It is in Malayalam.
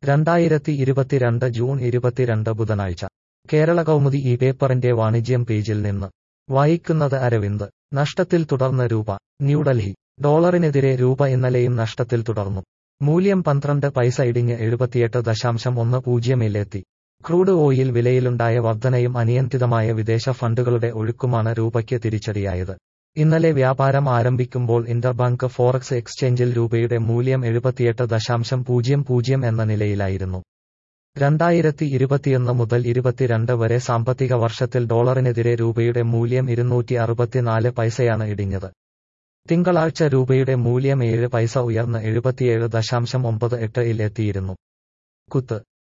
രണ്ടായിരത്തി ഇരുപത്തിരണ്ട് ജൂൺ ഇരുപത്തിരണ്ട് ബുധനാഴ്ച കേരള കൗമുദി ഈ പേപ്പറിന്റെ വാണിജ്യം പേജിൽ നിന്ന് വായിക്കുന്നത് അരവിന്ദ് നഷ്ടത്തിൽ തുടർന്ന് രൂപ ന്യൂഡൽഹി ഡോളറിനെതിരെ രൂപ ഇന്നലെയും നഷ്ടത്തിൽ തുടർന്നു മൂല്യം പന്ത്രണ്ട് പൈസ ഇടിഞ്ഞ് എഴുപത്തിയെട്ട് ദശാംശം ഒന്ന് പൂജ്യമിലെത്തി ക്രൂഡ് ഓയിൽ വിലയിലുണ്ടായ വർധനയും അനിയന്ത്രിതമായ വിദേശ ഫണ്ടുകളുടെ ഒഴുക്കുമാണ് രൂപയ്ക്ക് തിരിച്ചടിയായത് ഇന്നലെ വ്യാപാരം ആരംഭിക്കുമ്പോൾ ഇന്റർബാങ്ക് ഫോറക്സ് എക്സ്ചേഞ്ചിൽ രൂപയുടെ മൂല്യം എഴുപത്തിയെട്ട് ദശാംശം പൂജ്യം പൂജ്യം എന്ന നിലയിലായിരുന്നു രണ്ടായിരത്തി ഇരുപത്തിയൊന്ന് മുതൽ ഇരുപത്തിരണ്ട് വരെ സാമ്പത്തിക വർഷത്തിൽ ഡോളറിനെതിരെ രൂപയുടെ മൂല്യം ഇരുന്നൂറ്റി അറുപത്തിനാല് പൈസയാണ് ഇടിഞ്ഞത് തിങ്കളാഴ്ച രൂപയുടെ മൂല്യം ഏഴ് പൈസ ഉയർന്ന് എഴുപത്തിയേഴ് ദശാംശം ഒമ്പത് എട്ട് ഇൽ എത്തിയിരുന്നു കുത്ത്